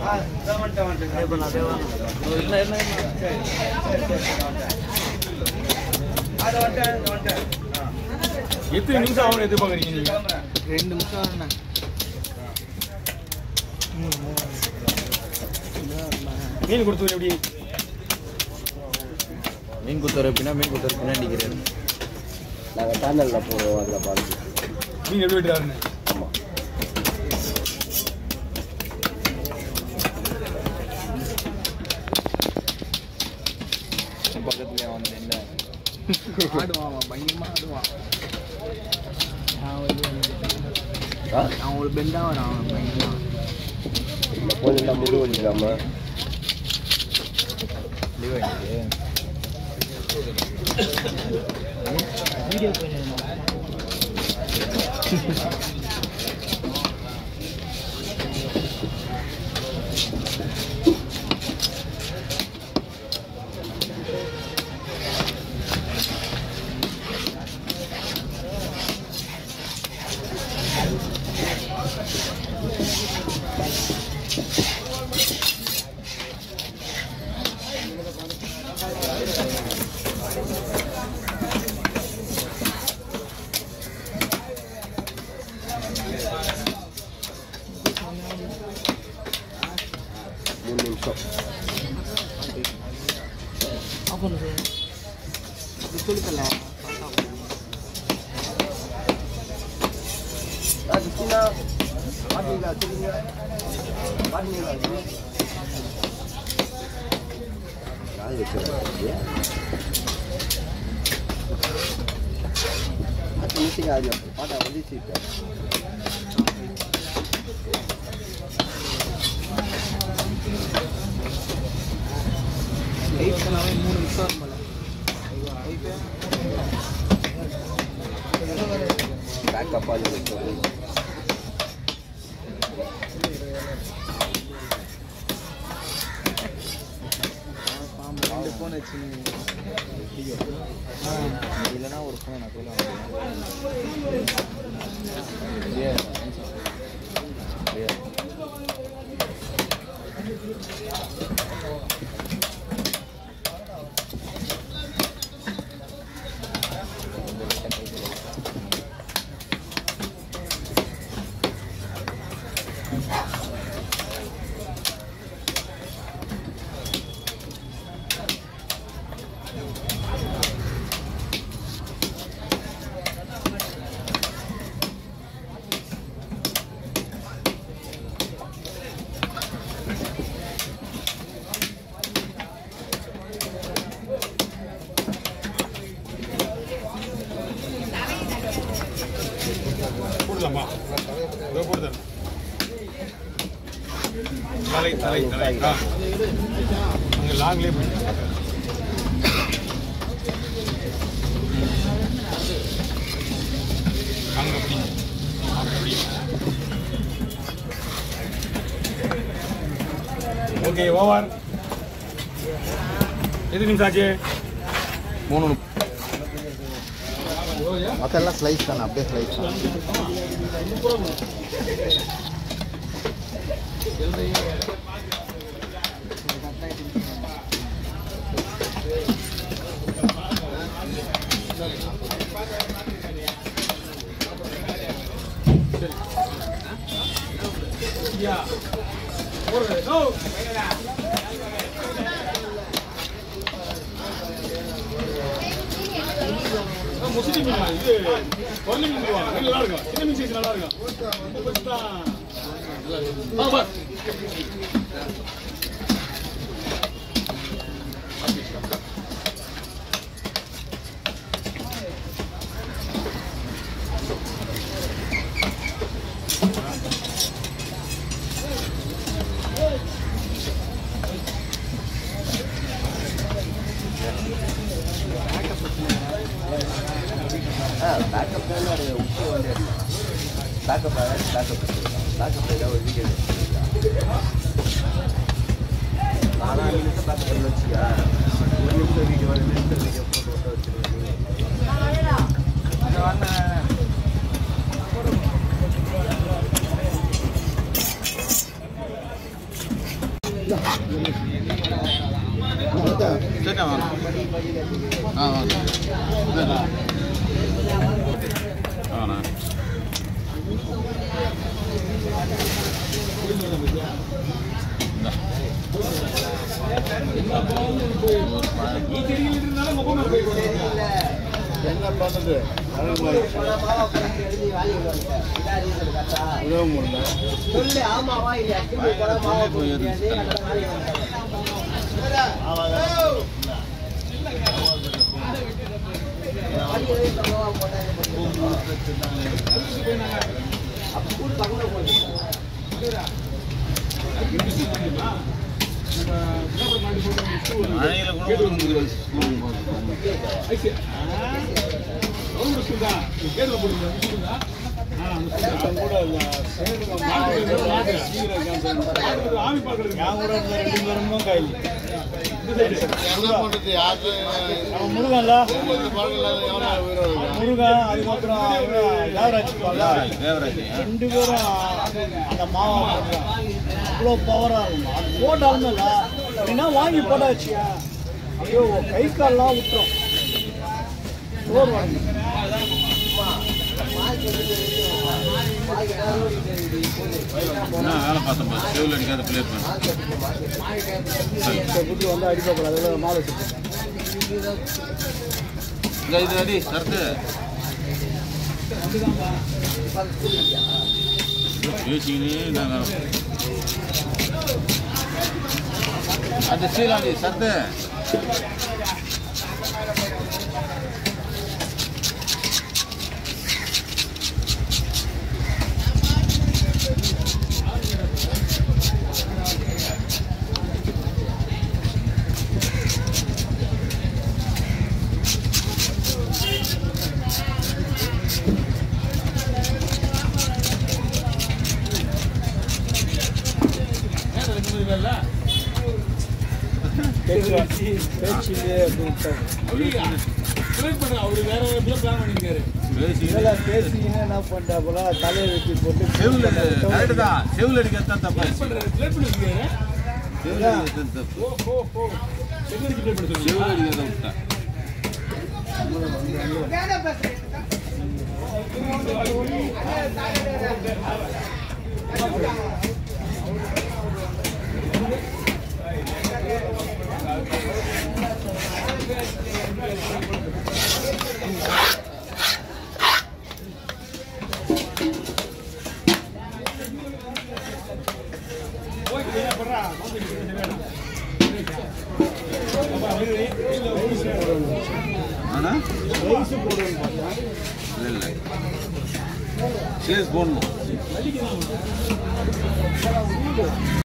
எத்தனை நிமிஷம் ஆகும் எதிர்பார்க்குறீங்க நீங்க ரெண்டு நிமிஷம் வரணும் மீன் கொடுத்து எப்படி மீன் குத்துற பின்னா மீன் குத்துற பின்னாடி நிற்கிறேன் நாங்கள் சேனலில் போடுவோம் அதில் பார்த்து மீன் எப்படி வெட்டுறாருன்னு ஆமாம் பக்கத்துல வந்து நின்று ஆடுவான் அவன் பயங்கரமா ஆடுவான் அவன் ஒரு- ஆ அவன் ஒரு பெண்டாக வரான் அவன் பயங்கரமா இந்த கொஞ்சம் முழு வலிக்காம லீவ் ஆகிடுது மூணு நிமிஷம் அப்போ சொல்லித்தல ஆ கிருஷ்ணா பாத்தீங்களா சொல்லுங்க பாத்தீங்களா யாரு வச்சுருக்காங்க அது மிஸ்ஸிங் ஆகுது பாட்டா வந்துச்சு இப்போ லைட் பண்ணாவே மூணு நிமிஷம் வரும் போல பேக்கப் ஆகி வச்சு பாம்பு ரெண்டு ஃபோன் வச்சு இல்லைன்னா ஒரு ஃபோன் நான் சொல்லுவேன் போடலாமா இதோ போடுதேன் தலை தலை தலை ஆ அங்கே லாங்லேயே போயிட்டு அங்கே அப்படி அப்படி ஓகே ஓவர் எது நிமிஷம் ஆச்சு மூணு மற்றெல்லாம் ஸ்லைஸ் தானே அப்படியே ஸ்லைஸ் தான் ஒரு நோ முஸ்லீம் மீன் இது குழந்தை மீன் சொல்லுவாங்க இது நல்லா இருக்கும் சின்ன மீன் சைஸ் நல்லா இருக்கும் இந்த பட்சம் தான் ஆ, பார். ஆ பேக்கப் தானே அது உப்பு வந்து பேக்கப் பேக்கப் பேக்கப் ஏதாவது ஒரு வீடியோ சரிண்ணா வாங்க ஆ வாங்க இந்தாண்ணா. வாங்கண்ணா இந்தா. நீ தெரியல இருந்தாலும் முகம் மேல போய் கொடுங்க. என்ன பண்ணுறது விட முடியல சொல்லு மழையில கூட உங்களுக்கு ஸ்கூல் போகுது. ஐசி. ஆ. கவர்மெண்ட் ஸ்கூல் தான். நீ கேரளா போடுங்க. ஸ்கூல் தான். ஆ, அந்த ஸ்கூல் தான். கூட இல்ல. நாட்டுக்கு வந்து நாட்டு. நாட்டுக்கு ஆமி பார்க்கறது. நான் கூட இந்த ரெண்டு பேரும் கையில் இந்த side. என்ன பண்றது யாரு அவன் முருகன்ல உங்களுக்கு பழக்கம் இல்லாத எவனா உயிரோட இருக்கான்? முருகன் அதுக்கப்புறம் தேவராஜ் இருப்பான்ல, தேவராஜ் ரெண்டு பேரும் அந்த மாவா அவ்வளோ பவராக இருக்கும் அது போட்டாலுமே இல்லை அப்படின்னா வாங்கி போட்டாச்சு ஐயோ கை கால்லாம் விட்டுரும் சோறு வாங்கி என்ன வேலை பார்த்தோம் பாரு. செவில் அடிக்காத பிளேட் பண்ணு குட்டி வந்து அடிப்பக்கூடாது அதில் மாலை வச்சுருக்கேன் இந்த இது அடி சரத்து பேசிக்கினே நாங்கள் அந்த சீலாண்டி சரத்து பேச்சு பேச்சிலே அப்படின்னு அப்படியா? select பண்றேன். அவரு வேற எப்படியோ plan பண்ணிருக்காரு. பேசி இதெல்லாம் பேசிக்கின்னு என்ன பண்ணிட்டா போல தலையை வெட்டி போட்டு செவில் கரெக்டு தான் செவில் அடிக்கிறது தான் தப்பாச்சு பண்றாரு. select பண்ணிருக்காரு. செவில் அடிக்கிறது தப்பு ஓ, ஓ, ஓ. security play பண்ண சொல்லுங்க. செவில் அடிக்கிறத விட்டேன் போய் என்ன பண்றா? வந்து இங்க கொஞ்சம் வேணும். அப்பா, இரு, இரு, இரு, இரு. ஆனா ரைஸு போடுவேன்னு பார்த்தா இல்லை இல்லை சேஸ் போடணும்